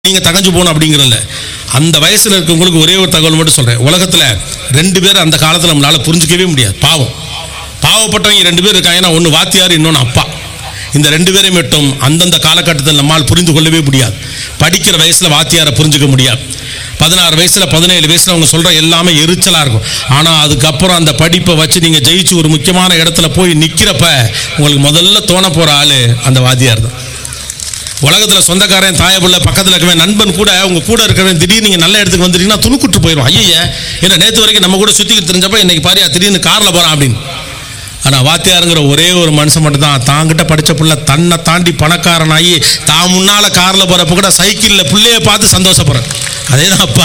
நீங்கள் தகஞ்சு போகணும் அப்படிங்கிறதில்ல அந்த வயசில் இருக்கவங்களுக்கு ஒரே ஒரு தகவல் மட்டும் சொல்கிறேன் உலகத்தில் ரெண்டு பேர் அந்த காலத்தில் நம்மளால் புரிஞ்சிக்கவே முடியாது பாவம் பாவப்பட்டவங்க ரெண்டு பேர் இருக்காங்கன்னா ஒன்று வாத்தியார் இன்னொன்று அப்பா இந்த ரெண்டு பேரை மட்டும் அந்தந்த காலகட்டத்தில் நம்மால் புரிந்து கொள்ளவே முடியாது படிக்கிற வயசில் வாத்தியாரை புரிஞ்சுக்க முடியாது பதினாறு வயசில் பதினேழு வயசில் அவங்க சொல்கிற எல்லாமே எரிச்சலாக இருக்கும் ஆனால் அதுக்கப்புறம் அந்த படிப்பை வச்சு நீங்கள் ஜெயிச்சு ஒரு முக்கியமான இடத்துல போய் நிற்கிறப்ப உங்களுக்கு முதல்ல தோண போகிற ஆள் அந்த வாத்தியார் தான் உலகத்தில் சொந்தக்காரன் தாயப்புள்ள பக்கத்தில் இருக்கவன் நண்பன் கூட உங்க கூட இருக்கிறவன் திடீர்னு நீங்கள் நல்ல இடத்துக்கு வந்துட்டீங்கன்னா துணுக்குட்டு போயிடும் ஐய ஏன்னா நேற்று வரைக்கும் நம்ம கூட சுற்றிக்கிட்டு தெரிஞ்சப்ப இன்னைக்கு பாரியா திடீர்னு காரில் போகிறான் அப்படின்னு ஆனால் வாத்தியாருங்கிற ஒரே ஒரு மனுஷன் மட்டும் தான் தாங்கிட்ட படித்த பிள்ளை தன்னை தாண்டி பணக்காரனாகி தான் முன்னால் காரில் போகிறப்ப கூட சைக்கிளில் பிள்ளைய பார்த்து சந்தோஷப்படுறேன் அதே தான் அப்பா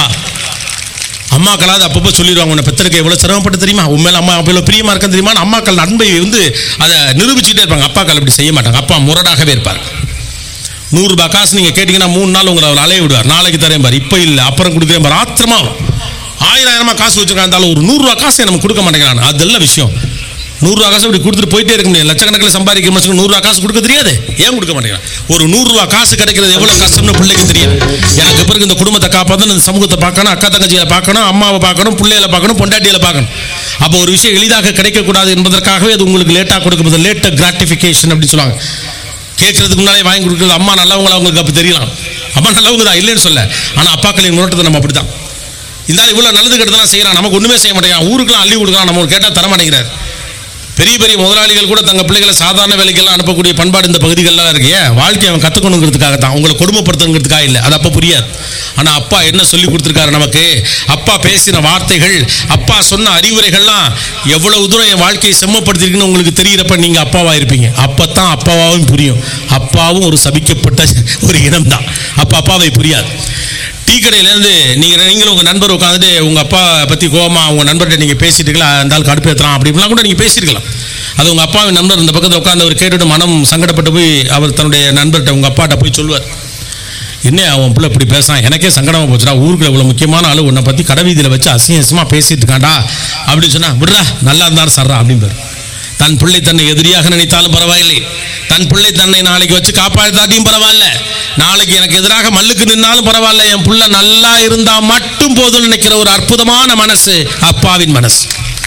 அம்மாக்களாவது அப்பப்போ சொல்லிடுவாங்க உன்னை பெத்தருக்கு எவ்வளோ சிரமப்பட்டு தெரியுமா உண்மையில அம்மா அப்போ எவ்வளோ பிரியமாக இருக்கேன் தெரியுமா அம்மாக்கள் அன்பை வந்து அதை நிரூபிச்சுட்டே இருப்பாங்க அப்பாக்கள் அப்படி செய்ய மாட்டாங்க அப்பா முரடாகவே இருப்பார் நூறுரூபா காசு நீங்கள் கேட்டிங்கன்னா மூணு நாள் உங்களை அவர் அலைய விடுவார் நாளைக்கு தரேன் பாரு இப்போ இல்லை அப்புறம் கொடுக்குறேன் பாரு ஆத்திரமா வரும் ஆயிரம் ஆயிரமா காசு வச்சுருக்காங்க இருந்தாலும் ஒரு நூறுரூவா காசை நமக்கு கொடுக்க மாட்டேங்கிறான் அதெல்லாம் விஷயம் நூறுரூவா காசு இப்படி கொடுத்துட்டு போயிட்டே இருக்க முடியாது லட்சக்கணக்கில் சம்பாதிக்கிற மனுஷனுக்கு நூறுரூவா காசு கொடுக்க தெரியாது ஏன் கொடுக்க மாட்டேங்கிறான் ஒரு நூறுரூவா காசு கிடைக்கிறது எவ்வளோ கஷ்டம்னு பிள்ளைக்கு தெரியும் எனக்கு பிறகு இந்த குடும்பத்தை காப்பாற்றணும் இந்த சமூகத்தை பார்க்கணும் அக்கா தங்கச்சியை பார்க்கணும் அம்மாவை பார்க்கணும் பிள்ளைகளை பார்க்கணும் பொண்டாட்டிகளை பார்க்கணும் அப்போ ஒரு விஷயம் எளிதாக கிடைக்கக்கூடாது என்பதற்காகவே அது உங்களுக்கு லேட்டாக கொடுக்கும்போது லேட்ட கிராட்டிஃபிகேஷன் அப்படின்னு சொல்லுவாங்க கேட்கறதுக்கு முன்னாலே வாங்கி கொடுக்குறது அம்மா நல்லவங்களா அவங்களுக்கு அப்போ தெரியலாம் அம்மா நல்லவங்க தான் இல்லைன்னு சொல்ல ஆனால் அப்பாக்களின் முன்னோட்டத்தை நம்ம அப்படி தான் இந்த ஆள் இவ்வளோ நல்லது கெட்டதெல்லாம் செய்கிறான் நமக்கு ஒன்றுமே செய்ய மாட்டேங்கிறான் ஊருக்குலாம் அள்ளி கொடுக்குறான் நம்ம கேட்டால் தர மாட்டேங்கிறார் பெரிய பெரிய முதலாளிகள் கூட தங்க பிள்ளைகளை சாதாரண வேலைக்கெல்லாம் அனுப்பக்கூடிய பண்பாடு இந்த பகுதிகளெலாம் இருக்கு ஏன் வாழ்க்கையை அவன் கற்றுக்கணுங்கிறதுக்காக தான் உங்களை கொடுமைப்படுத்தணுங்கிறதுக்காக இல்லை அது அப்போ புரியாது ஆனால் அப்பா என்ன சொல்லி கொடுத்துருக்காரு நமக்கு அப்பா பேசின வார்த்தைகள் அப்பா சொன்ன அறிவுரைகள்லாம் எவ்வளவு தூரம் என் வாழ்க்கையை செம்மப்படுத்திருக்குன்னு உங்களுக்கு தெரிகிறப்ப நீங்கள் அப்பாவாக இருப்பீங்க அப்போ தான் அப்பாவாகவும் புரியும் அப்பாவும் ஒரு சபிக்கப்பட்ட ஒரு இனம் தான் அப்போ அப்பாவை புரியாது டீ கடையிலேருந்து நீங்கள் நீங்களும் உங்கள் நண்பர் உட்காந்துட்டு உங்கள் அப்பா பற்றி கோவமா உங்கள் நண்பர்கிட்ட நீங்கள் பேசிட்டுங்களா அந்த ஆள் கடுப்பேற்றுறான் அப்படின்லாம் கூட நீங்கள் பேசியிருக்கலாம் அது உங்கள் அப்பாவின் நண்பர் இந்த பக்கத்தில் உட்காந்து அவர் கேட்டுட்டு மனம் சங்கடப்பட்டு போய் அவர் தன்னுடைய நண்பர்கிட்ட உங்கள் அப்பாட்ட போய் சொல்லுவார் என்ன அவன் பிள்ளை இப்படி பேசுறான் எனக்கே சங்கடமாக போச்சுடா ஊருக்குள்ள இவ்வளோ முக்கியமான ஆளு உன்னை பற்றி கடைவீதியில் வச்சு அசிங்கமாக பேசிட்டு இருக்காண்டா அப்படின்னு சொன்னா விடுறா நல்லா இருந்தாலும் சர்றா அப்படின்பாரு தன் பிள்ளை தன்னை எதிரியாக நினைத்தாலும் பரவாயில்லை தன் பிள்ளை தன்னை நாளைக்கு வச்சு காப்பாற்றாட்டியும் பரவாயில்ல நாளைக்கு எனக்கு எதிராக மல்லுக்கு நின்னாலும் பரவாயில்ல என் புள்ள நல்லா இருந்தா மட்டும் போதும்னு நினைக்கிற ஒரு அற்புதமான மனசு அப்பாவின் மனசு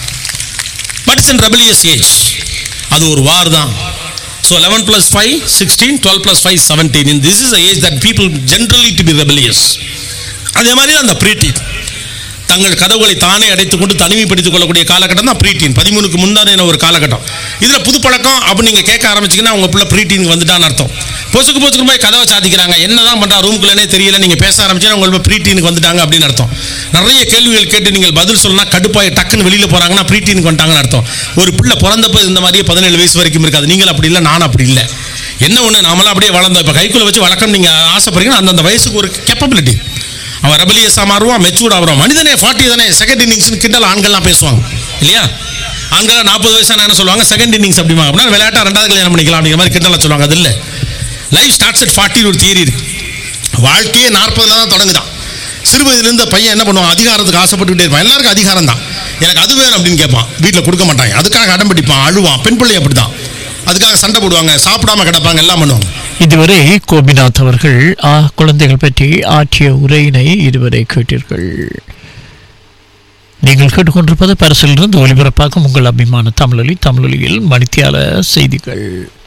பட் இன் ரெபலியஸ் ஏஜ் அது ஒரு வார் தான் so eleven plus five sixteen twelve plus five seventeen in this is age that people generally to be rebellious அதே மாதிரி தான் அந்த ப்ரீட்டீன் தங்கள் கதவுகளை தானே அடைத்துக் கொண்டு தனிமைப்படுத்திக் கொள்ளக்கூடிய காலகட்டம் தான் ப்ரீட்டீன் பதிமூணுக்கு முந்தான ஒரு காலகட்டம் இதில் புது பழக்கம் அப்படி நீங்கள் கேட்க ஆரம்பிச்சிங்கன்னா உங்கள் பிள்ளை ப்ரீட்டீனுக்கு வந்துட்டான்னு அர்த்தம் பொசுக்கு பொசுக்கு போய் கதவை சாத்திக்கிறாங்க என்ன தான் பண்ணுறா ரூம்குள்ளே தெரியல நீங்கள் பேச ஆரம்பிச்சா உங்கள் ப்ரீட்டீனுக்கு வந்துட்டாங்க அப்படின்னு அர்த்தம் நிறைய கேள்விகள் கேட்டு நீங்கள் பதில் சொல்லலாம் கடுப்பாய் டக்குன்னு வெளியில் போகிறாங்கன்னா ப்ரீட்டீனுக்கு வந்துட்டாங்கன்னு அர்த்தம் ஒரு பிள்ளை பிறந்தப்ப இந்த மாதிரியே பதினேழு வயசு வரைக்கும் இருக்காது நீங்கள் அப்படி இல்லை நான் அப்படி இல்லை என்ன ஒன்று நாமெல்லாம் அப்படியே வளர்ந்தோம் இப்போ கைக்குள்ளே வச்சு வளர்க்கணும் நீங்கள் ஆசைப்படுறீங்கன்னா அந்தந்த வயசுக்கு ஒரு கேப்பபிலிட்டி அவன் ரெபலியஸாக மாறுவான் மெச்சூர்ட் ஆகிறான் மனிதனே ஃபார்ட்டி தானே செகண்ட் இன்னிங்ஸ்னு கிண்டல் ஆண்கள்லாம் பேசுவாங்க இல்லையா ஆண்கள் நாற்பது வயசான என்ன சொல்லுவாங்க செகண்ட் இன்னிங்ஸ் அப்படிம்பாங்க அப்படின்னா விளையாட்டா ரெண்டாவது கல்யாணம் பண்ணிக்கலாம் அப்படிங்கிற மாதிரி கிண்டலாம் சொல்லுவாங்க அது இல்லை லைஃப் ஸ்டார்ட்ஸ் அட் ஃபார்ட்டி ஒரு தியரி இருக்கு வாழ்க்கையே நாற்பதுல தான் தொடங்குதான் சிறு வயதுலேருந்து பையன் என்ன பண்ணுவான் அதிகாரத்துக்கு ஆசைப்பட்டுக்கிட்டே இருப்பான் எல்லாருக்கும் அதிகாரம் தான் எனக்கு அது வேணும் அப்படின்னு கேட்பான் வீட்டில் கொடுக்க மாட்டாங்க அதுக்காக அடம் பிடிப்பான் அழுவான் பெண் பிள்ளை அப்படி தான் அதுக்காக சண்டை போடுவாங்க சாப்பிடாம கிடப்பாங்க எல்லாம் பண்ணுவாங்க இதுவரை கோபிநாத் அவர்கள் ஆ, குழந்தைகள் பற்றி ஆற்றிய உரையினை இதுவரை கேட்டீர்கள் நீங்கள் கேட்டுக்கொண்டிருப்பது பரிசிலிருந்து ஒலிபரப்பாகும் உங்கள் அபிமான தமிழொலி தமிழொலியில் மணித்தியால செய்திகள்